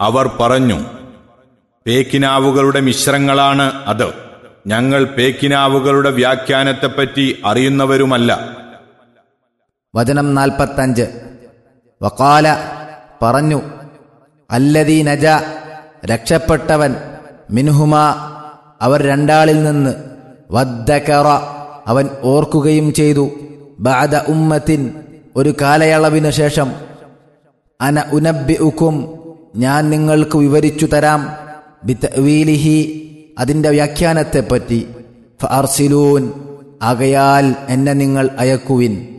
അവർ പറഞ്ഞു പേക്കിനാവുകളുടെ മിശ്രങ്ങളാണ് അത് ഞങ്ങൾ പേക്കിനാവുകളുടെ വ്യാഖ്യാനത്തെപ്പറ്റി അറിയുന്നവരുമല്ല വചനം നാൽപ്പത്തഞ്ച് വക്കാല പറഞ്ഞു അല്ലതീ നജ രക്ഷപ്പെട്ടവൻ മിൻഹുമ അവർ രണ്ടാളിൽ നിന്ന് വദ്ദക്കറ അവൻ ഓർക്കുകയും ചെയ്തു ബാദ ഉമ്മത്തിൻ ഒരു കാലയളവിനു ശേഷം അന ഉനബി ഉക്കും ഞാൻ നിങ്ങൾക്ക് വിവരിച്ചു തരാം ബിത്തവീലിഹി അതിൻ്റെ വ്യാഖ്യാനത്തെപ്പറ്റി ഫർസിലൂൻ ആകയാൽ എന്നെ നിങ്ങൾ അയക്കുവിൻ